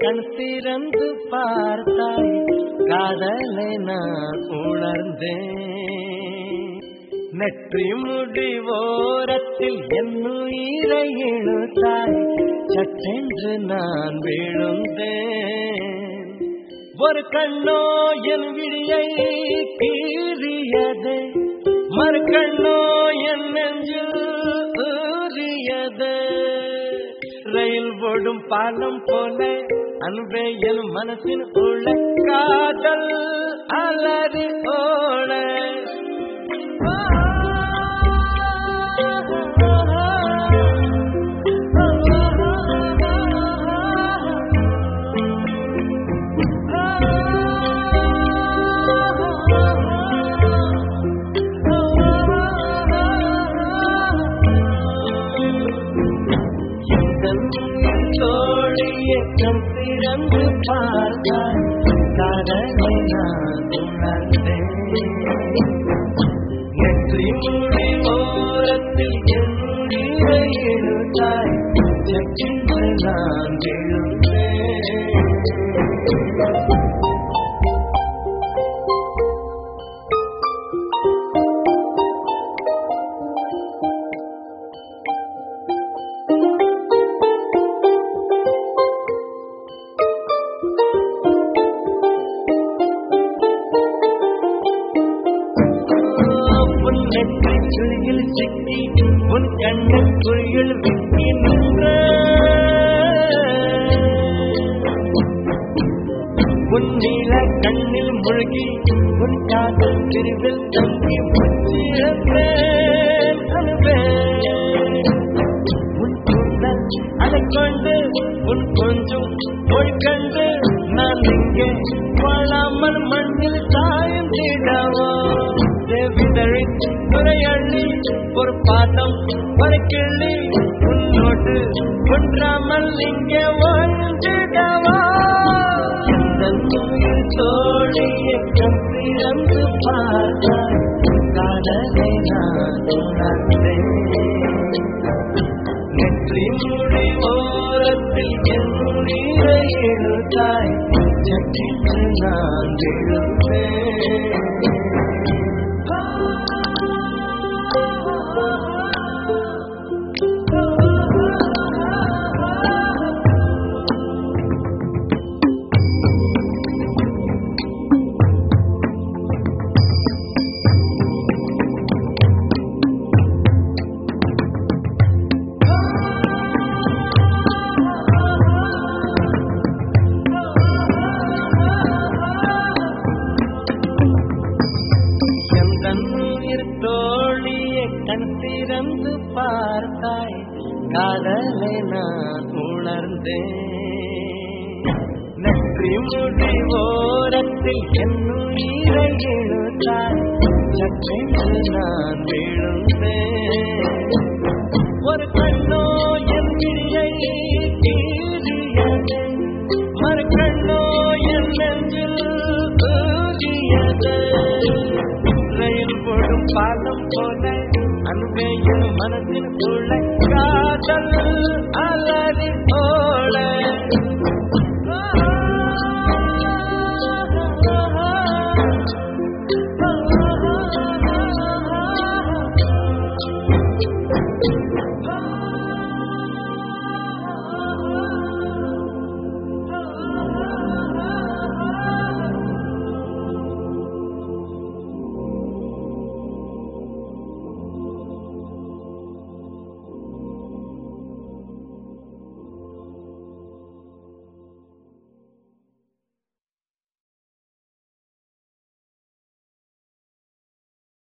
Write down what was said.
கண் திறந்து பார்த்தாய் காதலை நான் உணர்ந்தேன் நெற்றி முடிவோரத்தில் என்னுயிரை இழுத்தாய் சற்றென்று நான் விழுந்தேன் ஒரு கண்ணோ என் விழியை கீறியது மறு கண்ணோ என் நெஞ்சில் ஊறியது ரயில் ஓடும் பாலம் போல அன்பே என் மனசின் உள்ள காதல் அலறி ஓட தோழியை கண் திறந்து பார்த்தாய் காதலை நான் உணர்ந்தேன் நெற்றி மூடி ஓரத்தில் என் உயிரை இழுத்தாய் சற்றென்று நான் விழுந்தேன் உன் நெற்றி சுழியில் சிக்கி உன் கண்ணன் குழியில் விக்கி நின்ற உன் நீல கண்ணில் முழுகி உன் காதல் பிரிவில் தங்கி முச்சிருப்பேன் அனுபேன் உன் கூந்தல் அதை கொண்டு உன் கொஞ்சம் மொழி கண்டு நான் இங்கே வாழாமல் மண்ணில் சாய்ந்திடவோ விதழி துறையள்ளி ஒரு பாதம் ஒரு கிள்ளி உன்னோட்டு ஒன்றாமல் இங்கே வாழ்ந்திடவோ தோழியை கம்பிரந்து பார்த்தாய் காதலை நான் உணர்ந்தேன் நெற்றி முடி ஓரத்தில் என் உயிரை எழுதாய் சற்றென்று நான் விழுந்தேன் செந்தன்னீர் தோழியை கண் திறந்து பார்த்தாய் காதலை நான் உணர்ந்தேன் நெற்றி முடி ஓரத்தில் என் உயிரை இழுத்தாய் சற்றென்று நான் விழுந்தேன் ஒரு கண்ணோ என் விழியை கீறியது மறு கண்ணோ என் நெஞ்சில் ஊறியது ரயில் போடும் பாலம் போல அன்பே என் மனதின் உள்ள காதல் அலறி ஓட